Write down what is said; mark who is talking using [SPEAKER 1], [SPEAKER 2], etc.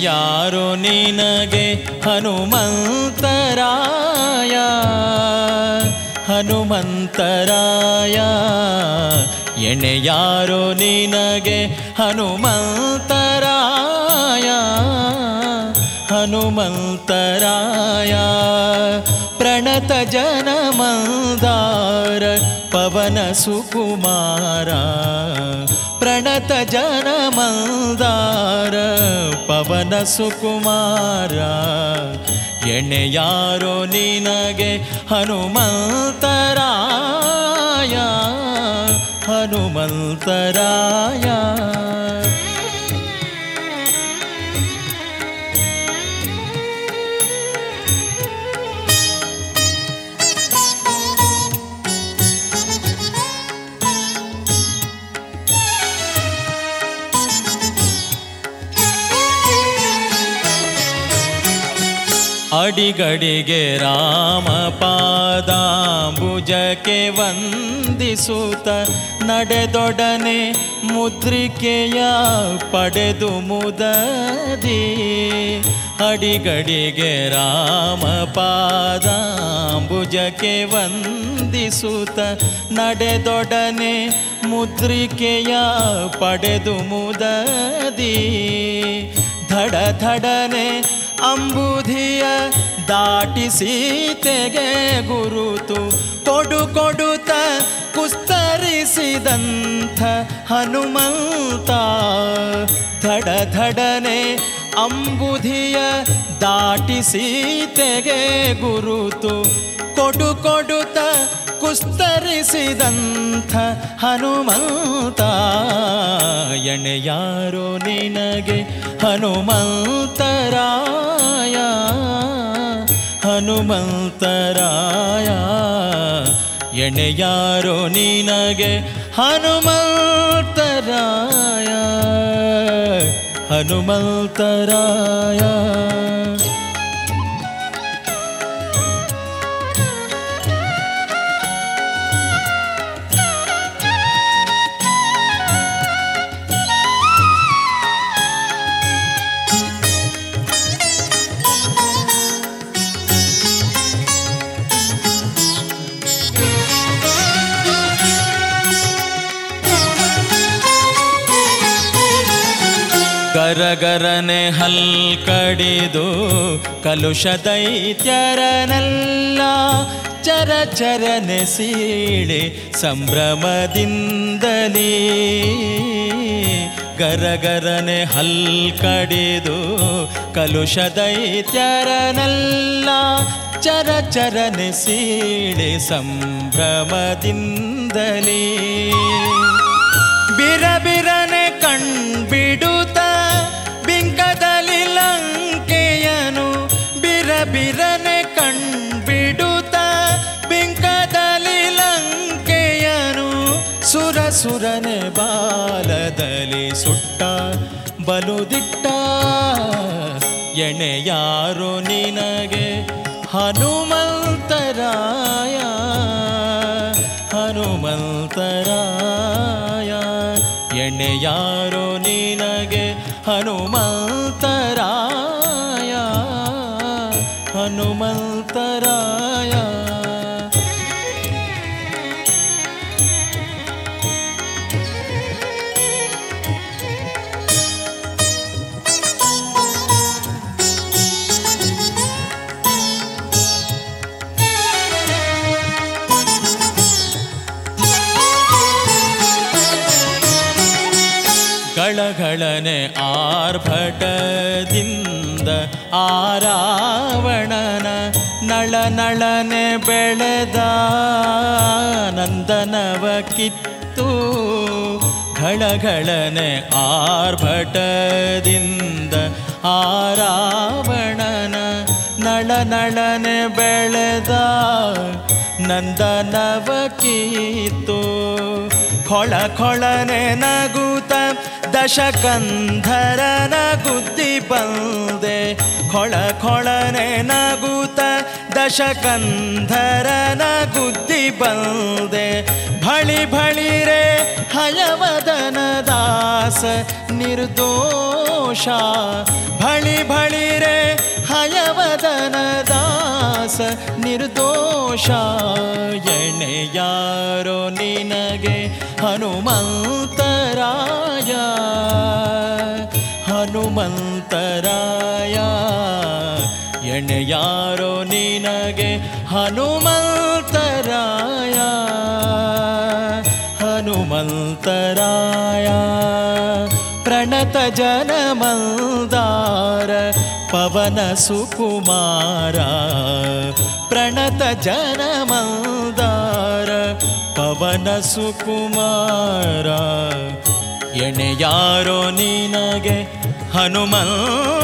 [SPEAKER 1] ಯಾರೋ ನಿನಗೆ ಹನುಮಂತರಾಯ ಹನುಮಂತರಾಯ ಎಣೆ ಯಾರೋ ನಿನಗೆ ಹನುಮಂತರಾಯ ಹನುಮಂತರಾಯ ಪ್ರಣತ ಜನಮಂದಾರ ಪವನ ಸುಕುಮಾರ ಪ್ರಣತ ಜನಮಂದಾರ ಪವನ ಸುಕುಮಾರ ಎಣ್ಣೆ ಯಾರೋ ನಿನಗೆ ಹನುಮಂತರಾಯ ಹನುಮಂತರಾಯ ಅಡಿಗಡಿಗೆ ರಾಮ ಪಾದಾಂಬುಜಕ್ಕೆ ವಂದಿಸುತ್ತ ನಡೆದೊಡನೆ ಮುದ್ರಿಕೆಯ ಪಡೆದು ಮುದದಿ ಅಡಿಗಡಿಗೆ ರಾಮ ಪಾದಾಂಬುಜಕ್ಕೆ ವಂದಿಸುತ್ತ ನಡೆದೊಡನೆ ಮುದ್ರಿಕೆಯ ಪಡೆದು ಮುದದಿ ಧಡ ಧಡನೆ ಅಂಬುಧಿಯ ದಾಟಿಸಿ ತೆಗೆ ಗುರುತು ಕೊಡು ಕೊಡುತ್ತ ಕುಸ್ತರಿಸಿದಂಥ ಹನುಮಂತ ಧಡ ಧಡನೆ ಅಂಬುಧಿಯ ದಾಟಿಸಿ ತೆಗೆ ಗುರುತು ಕೊಡು ಕೊಡುತ್ತ ಕುಸ್ತರಿಸಿದಂಥ ಹನುಮಂತ ಎಣೆಯಾರೋ ನಿನಗೆ ಹನುಮಂತರಾಯ ಹನುಮಂತರಾಯ ಎಣೆಯಾರೋ ನಿನಗೆ ಹನುಮಂತರಾಯ ಹನುಮಂತರಾಯ ಗರಗರನೆ ಹಲ್ ಕಡಿದು ಕಲುಷ ದೈತ್ಯರನೆಲ್ಲ ಚರ ಚರನೆ ಸೀಳೆ ಸಂಭ್ರಮದಿಂದಲೇ ಗರಗರನೆ ಹಲ್ ಕಡಿದು ಕಲುಷ ದೈತ್ಯರನೆಲ್ಲ ಚರ ಚರನೆ ಸೀಳೆ ಸಂಭ್ರಮದಿಂದಲೇ ಬಿರಬಿರನೆ ಕಣ್ಬಿಡುತ್ತ ಬಿಂಕದಲ್ಲಿ ಲಂಕೆಯನು ಬಿರಬಿರನೆ ಕಣ್ಬಿಡುತ್ತ ಬಿಂಕದಲ್ಲಿ ಲಂಕೆಯನು ಸುರ ಸುರನೆ ಬಾಲದಲ್ಲಿ ಸುಟ್ಟ ಬಲುದಿಟ್ಟ ಎಣೆ ಯಾರು ನಿನಗೆ ಹನುಮಂತರಾಯ ಹನುಮಂತರಾಯ ಎಣ್ಣೆ ಯಾರೋ ನಿನಗೆ ಹನುಮಂತರಾಯ ಹನುಮಂತರಾಯ ಗಳಗಳನೆ ಆರ್ಭಟದಿಂದ ಆರಾವಣನ ನಳ ನಳನೆ ಬೆಳೆದ ನಂದನವ ಕಿತ್ತು ಗಳಗಳನೆ ಆರ್ಭಟದಿಂದ ಆರಾವಣನ ನಳ ನಳನೆ ಬೆಳೆದ ನಂದನವ ಕಿತ್ತು ಖೊಳ ಖೊಳನೆ ನಗುತ್ತ ದಶಕಂಧರನ ಗುದ್ದಿ ಬಂದೆ ಖೊಳ ಖೊಳನೆ ನಗುತ್ತ ದಶಕಂಧರನ ಗುದ್ದಿ ಬಂದೆ ಭಳಿ ಭಳಿರೆ ಹಯವದನ ದಾಸ ನಿರ್ದೋಷ ಭಳಿ ಭಳಿರೆ ಹಯವದನ ದಾಸ ನಿರ್ದೋಷ ಎಣೆಯಾರೋ ನಿನಗೆ ಹನುಮಂತರಾಯ ಹನುಮಂತರಾಯ ಎಣೆಯಾರೋ ನಿನಗೆ ಹನುಮಂತರಾಯ ಹನುಮಂತರಾಯ ಪ್ರಣತ ಜನಮಲ್ದಾರ ಪವನ ಸುಕುಮಾರ ಪ್ರಣತ ಜನಮಲ್ದಾರ ಪವನ ಸುಕುಮಾರ ಎಣೆಯಾರೋ ನಿನಗೆ ಹನುಮಂತರಾಯ